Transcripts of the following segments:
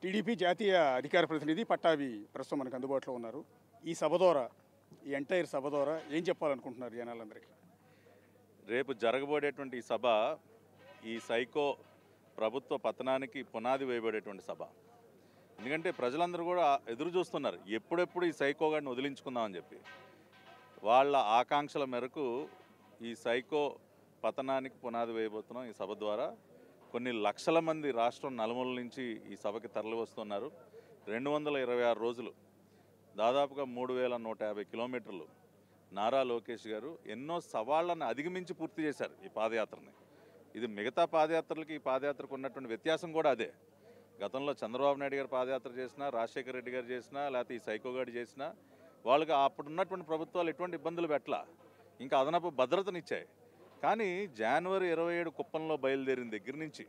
TDP జాతీయ అధికార ప్రతినిధి పట్టాభి ప్రస్తుతం మనకు అందుబాటులో ఉన్నారు ఈ సభ ద్వారా ఈ ఎంటైర్ సభ ద్వారా ఏం చెప్పాలనుకుంటున్నారు జనాలందరికీ రేపు జరగబోయేటువంటి ఈ సభ ఈ సైకో ప్రభుత్వ పతనానికి పునాది వేయబడేటువంటి సభ ఎందుకంటే ప్రజలందరూ కూడా ఎదురు చూస్తున్నారు ఎప్పుడెప్పుడు ఈ సైకో గారిని వదిలించుకుందామని చెప్పి వాళ్ళ ఆకాంక్షల మేరకు ఈ సైకో పతనానికి పునాది వేయబోతున్నాం ఈ సభ ద్వారా కొన్ని లక్షల మంది రాష్ట్రం నలుమూల నుంచి ఈ సభకి తరలి వస్తున్నారు రెండు వందల ఇరవై ఆరు రోజులు దాదాపుగా మూడు వేల నూట యాభై కిలోమీటర్లు నారా లోకేష్ గారు ఎన్నో సవాళ్లను అధిగమించి పూర్తి చేశారు ఈ పాదయాత్రని ఇది మిగతా పాదయాత్రలకి ఈ పాదయాత్రకు ఉన్నటువంటి వ్యత్యాసం కూడా అదే గతంలో చంద్రబాబు నాయుడు గారు పాదయాత్ర చేసినా రాజశేఖర రెడ్డి గారు చేసినా లేకపోతే ఈ సైకో గారు చేసినా వాళ్ళకి అప్పుడు ఉన్నటువంటి ప్రభుత్వాలు ఎటువంటి ఇబ్బందులు పెట్టలా ఇంకా అదనపు భద్రతనిచ్చాయి కానీ జనవరి ఇరవై ఏడు కుప్పంలో బయలుదేరిన దగ్గర నుంచి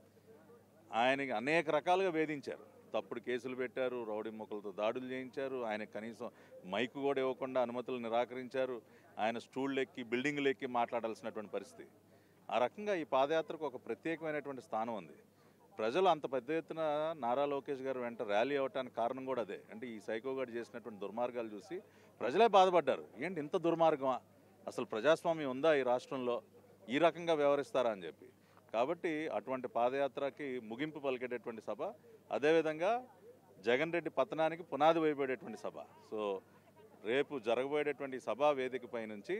ఆయనకి అనేక రకాలుగా వేధించారు తప్పుడు కేసులు పెట్టారు రౌడీ మొక్కలతో దాడులు చేయించారు ఆయన కనీసం మైకు కూడా ఇవ్వకుండా అనుమతులు నిరాకరించారు ఆయన స్టూళ్ళు ఎక్కి బిల్డింగ్లు ఎక్కి మాట్లాడాల్సినటువంటి పరిస్థితి ఆ రకంగా ఈ పాదయాత్రకు ఒక ప్రత్యేకమైనటువంటి స్థానం ఉంది ప్రజలు అంత పెద్ద ఎత్తున నారా లోకేష్ గారు వెంట ర్యాలీ అవ్వటానికి కారణం కూడా అదే అంటే ఈ సైకో గారు చేసినటువంటి దుర్మార్గాలు చూసి ప్రజలే బాధపడ్డారు ఏంటి ఇంత దుర్మార్గమా అసలు ప్రజాస్వామ్యం ఉందా ఈ రాష్ట్రంలో ఈ రకంగా వ్యవహరిస్తారా అని చెప్పి కాబట్టి అటువంటి పాదయాత్రకి ముగింపు పలికేటటువంటి సభ అదేవిధంగా జగన్ రెడ్డి పతనానికి పునాది వేయబడేటువంటి సభ సో రేపు జరగబోయేటటువంటి సభా వేదికపై నుంచి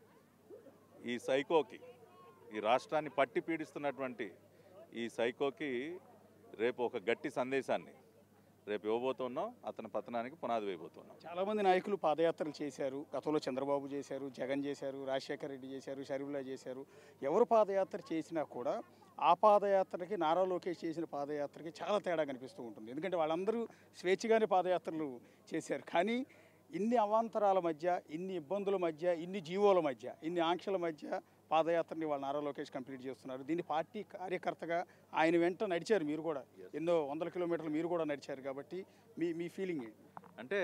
ఈ సైకోకి ఈ రాష్ట్రాన్ని పట్టి పీడిస్తున్నటువంటి ఈ సైకోకి రేపు ఒక గట్టి సందేశాన్ని రేపు ఇవ్వబోతున్నాం అతని పతనానికి పునాది వేయబోతున్నాం చాలామంది నాయకులు పాదయాత్రలు చేశారు గతంలో చంద్రబాబు చేశారు జగన్ చేశారు రాజశేఖర రెడ్డి చేశారు షరీఫ్లా చేశారు ఎవరు పాదయాత్ర చేసినా కూడా ఆ పాదయాత్రకి నారా లోకేష్ చేసిన పాదయాత్రకి చాలా తేడా కనిపిస్తూ ఉంటుంది ఎందుకంటే వాళ్ళందరూ స్వేచ్ఛగానే పాదయాత్రలు చేశారు కానీ ఇన్ని అవాంతరాల మధ్య ఇన్ని ఇబ్బందుల మధ్య ఇన్ని జీవోల మధ్య ఇన్ని ఆంక్షల మధ్య పాదయాత్రని వాళ్ళ నారా లోకేష్ కంప్లీట్ చేస్తున్నారు దీన్ని పార్టీ కార్యకర్తగా ఆయన వెంట నడిచారు మీరు కూడా ఎన్నో వందల కిలోమీటర్లు మీరు కూడా నడిచారు కాబట్టి మీ మీ ఫీలింగ్ ఏంటి అంటే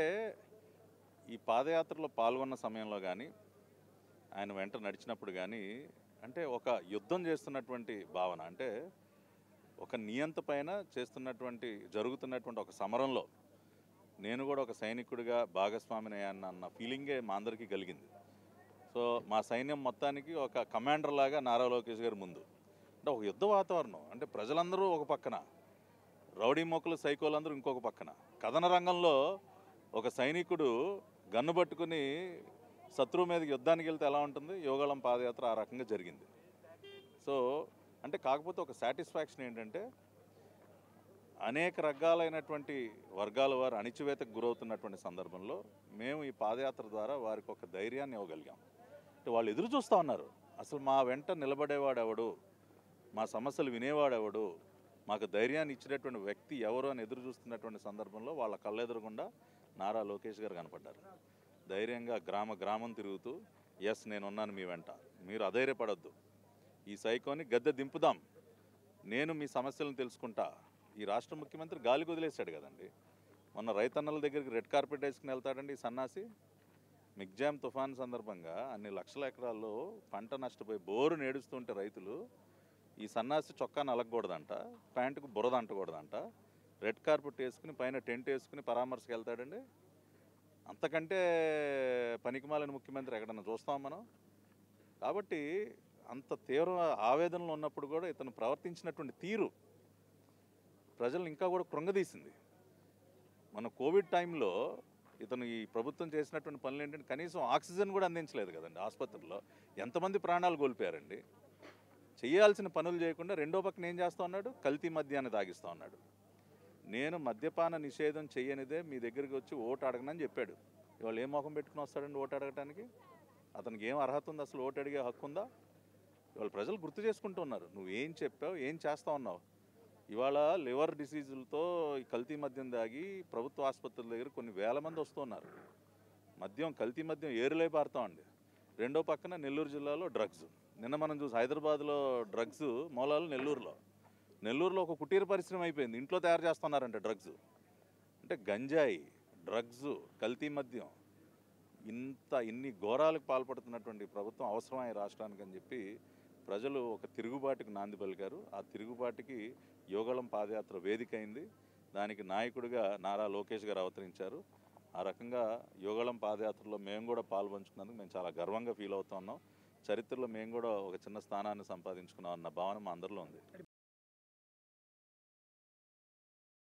ఈ పాదయాత్రలో పాల్గొన్న సమయంలో కానీ ఆయన వెంట నడిచినప్పుడు కానీ అంటే ఒక యుద్ధం చేస్తున్నటువంటి భావన అంటే ఒక నియంత పైన చేస్తున్నటువంటి జరుగుతున్నటువంటి ఒక సమరంలో నేను కూడా ఒక సైనికుడిగా భాగస్వామిని అయ్యాను అన్న ఫీలింగే మా అందరికీ కలిగింది సో మా సైన్యం మొత్తానికి ఒక కమాండర్ లాగా నారా లోకేష్ గారు ముందు అంటే ఒక యుద్ధ వాతావరణం అంటే ప్రజలందరూ ఒక పక్కన రౌడీ మొక్కలు సైకోలందరూ ఇంకొక పక్కన కథన రంగంలో ఒక సైనికుడు గన్ను పట్టుకుని శత్రువు మీదకి యుద్ధానికి వెళ్తే ఎలా ఉంటుంది యోగాళం పాదయాత్ర ఆ రకంగా జరిగింది సో అంటే కాకపోతే ఒక సాటిస్ఫాక్షన్ ఏంటంటే అనేక రకాలైనటువంటి వర్గాల వారు అణిచివేతకు గురవుతున్నటువంటి సందర్భంలో మేము ఈ పాదయాత్ర ద్వారా వారికి ఒక ధైర్యాన్ని ఇవ్వగలిగాం అంటే వాళ్ళు ఎదురు చూస్తూ ఉన్నారు అసలు మా వెంట నిలబడేవాడు ఎవడు మా సమస్యలు వినేవాడు ఎవడు మాకు ధైర్యాన్ని ఇచ్చినటువంటి వ్యక్తి ఎవరు అని ఎదురు చూస్తున్నటువంటి సందర్భంలో వాళ్ళ కళ్ళెదురుగుండా నారా లోకేష్ గారు కనపడ్డారు ధైర్యంగా గ్రామ గ్రామం తిరుగుతూ ఎస్ నేనున్నాను మీ వెంట మీరు అధైర్యపడొద్దు ఈ సైకోని గద్దె దింపుదాం నేను మీ సమస్యలను తెలుసుకుంటా ఈ రాష్ట్ర ముఖ్యమంత్రి గాలికి వదిలేశాడు కదండి మొన్న రైతన్నల దగ్గరికి రెడ్ కార్పెట్ వేసుకుని వెళ్తాడండి ఈ సన్నాసి మిగ్జామ్ తుఫాన్ సందర్భంగా అన్ని లక్షల ఎకరాల్లో పంట నష్టపోయి బోరు నేడుస్తుంటే రైతులు ఈ సన్నాసి చొక్కా నలగకూడదంట ప్యాంటుకు బురద అంటకూడదంట రెడ్ కార్పెట్ వేసుకుని పైన టెంట్ వేసుకుని పరామర్శకు వెళ్తాడండి అంతకంటే పనికిమాలిన ముఖ్యమంత్రి ఎక్కడన్నా చూస్తాం మనం కాబట్టి అంత తీవ్ర ఆవేదనలో ఉన్నప్పుడు కూడా ఇతను ప్రవర్తించినటువంటి తీరు ప్రజలను ఇంకా కూడా కృంగదీసింది మన కోవిడ్ టైంలో ఇతను ఈ ప్రభుత్వం చేసినటువంటి పనులు ఏంటంటే కనీసం ఆక్సిజన్ కూడా అందించలేదు కదండి ఆసుపత్రిలో ఎంతమంది ప్రాణాలు కోల్పోయారండి చేయాల్సిన పనులు చేయకుండా రెండో పక్కన ఏం చేస్తా ఉన్నాడు కల్తీ మద్యాన్ని తాగిస్తూ ఉన్నాడు నేను మద్యపాన నిషేధం చేయనిదే మీ దగ్గరికి వచ్చి ఓటు అడగనని చెప్పాడు ఇవాళ ఏం మొహం పెట్టుకుని వస్తాడండి ఓటు అడగటానికి అతనికి ఏం అర్హత ఉంది అసలు ఓటు అడిగే హక్కు ఉందా ఇవాళ ప్రజలు గుర్తు చేసుకుంటూ ఉన్నారు నువ్వు ఏం చెప్పావు ఏం చేస్తా ఉన్నావు ఇవాళ లివర్ డిసీజులతో ఈ కల్తీ మద్యం దాగి ప్రభుత్వ ఆసుపత్రుల దగ్గర కొన్ని వేల మంది వస్తున్నారు మద్యం కల్తీ మద్యం ఏరులై పారుతామండి రెండో పక్కన నెల్లూరు జిల్లాలో డ్రగ్స్ నిన్న మనం చూసి హైదరాబాద్లో డ్రగ్స్ మూలాలు నెల్లూరులో నెల్లూరులో ఒక కుటీర పరిశ్రమ అయిపోయింది ఇంట్లో తయారు చేస్తున్నారంట డ్రగ్స్ అంటే గంజాయి డ్రగ్స్ కల్తీ మద్యం ఇంత ఇన్ని ఘోరాలకు పాల్పడుతున్నటువంటి ప్రభుత్వం అవసరమా ఈ రాష్ట్రానికి అని చెప్పి ప్రజలు ఒక తిరుగుబాటుకు నాంది పలికారు ఆ తిరుగుబాటుకి యోగళం పాదయాత్ర వేదిక అయింది దానికి నాయకుడిగా నారా లోకేష్ గారు అవతరించారు ఆ రకంగా యుగళం పాదయాత్రలో మేము కూడా పాల్పంచుకున్నందుకు మేము చాలా గర్వంగా ఫీల్ అవుతున్నాం చరిత్రలో మేము కూడా ఒక చిన్న స్థానాన్ని సంపాదించుకున్నాం అన్న భావన మా అందరిలో ఉంది